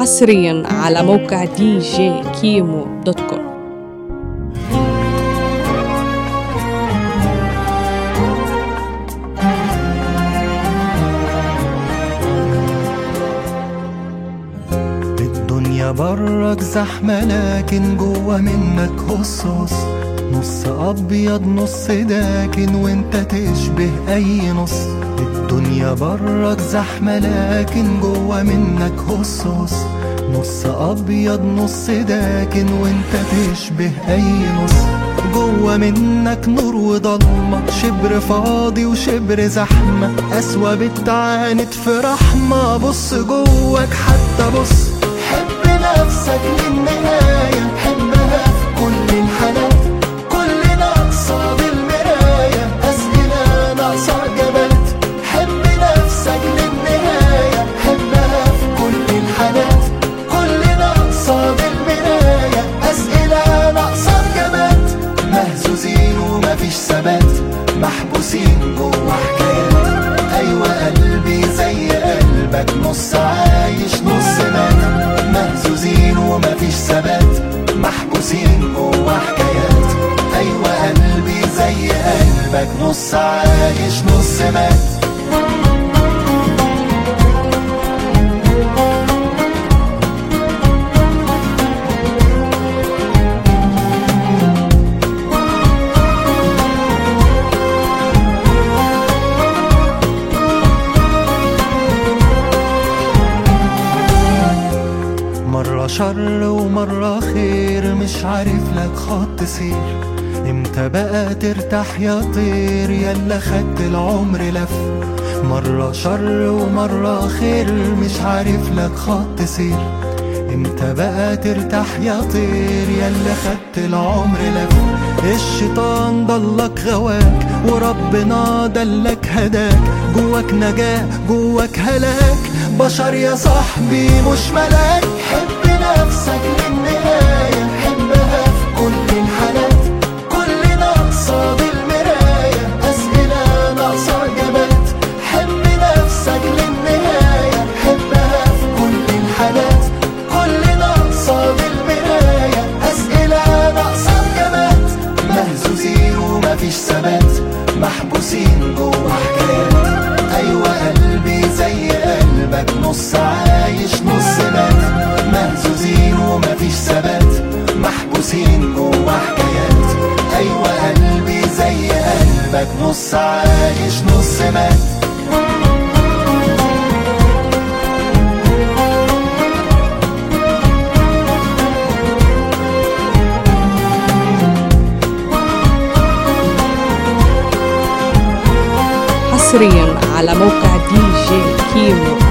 حصريا على موقع دي جي كيمو دوت كوم الدنيا برك زحمة لكن جوا منك هصاص نص أبيض نص داكن وانت تشبه أي نص الدنيا برك زحمة لكن جوا منك هصاص نص أبيض نص داكن وانت تشبه أي نص جوا منك نور وضلمة شبر فاضي وشبر زحمة أسوأ بتعاند في رحمة بص جواك حتى بص حب نفسك للنهاية حبها في كل الحالات كل ناقصة بالمراية أسئلة ناقصة إجابات حب نفسك للنهاية حبها في كل الحالات كل ناقصة بالمراية أسئلة ناقصة إجابات مهزوزين ومفيش ثبات محبوسين جوا حكايات أيوة قلبي زي قلبك نص عايش نص مات مهزوزين ومفيش ثبات محبوسين جوا حكايات أيوة قلبي زي قلبك نص عايش نص مات مرة شر ومرة خير مش عارف لك خط سير امتى بقى ترتاح يا طير يلا خدت العمر لف مرة شر ومرة خير مش عارف لك خط سير امتى بقى ترتاح يا طير يلا خدت العمر لف الشيطان ضلك غواك وربنا دلك هداك جواك نجاة جواك هلاك بشر يا صاحبي مش ملاك حب نفسك للنهاية حبها في كل الحالات كل ناقصة بالمراية أسئلة ناقصة إجابات حب نفسك للنهاية حبها في كل الحالات كل ناقصة بالمراية أسئلة ناقصة إجابات مهزوزين ومفيش ثبات محبوسين جوا حكايات أيوة قلبي زي قلبك نص عايش نص مات مهزوزين ومفيش ثبات محبوسين جوا حكايات أيوة قلبي زي قلبك نص عايش نص مات حصريا على موقع دي جي كيمو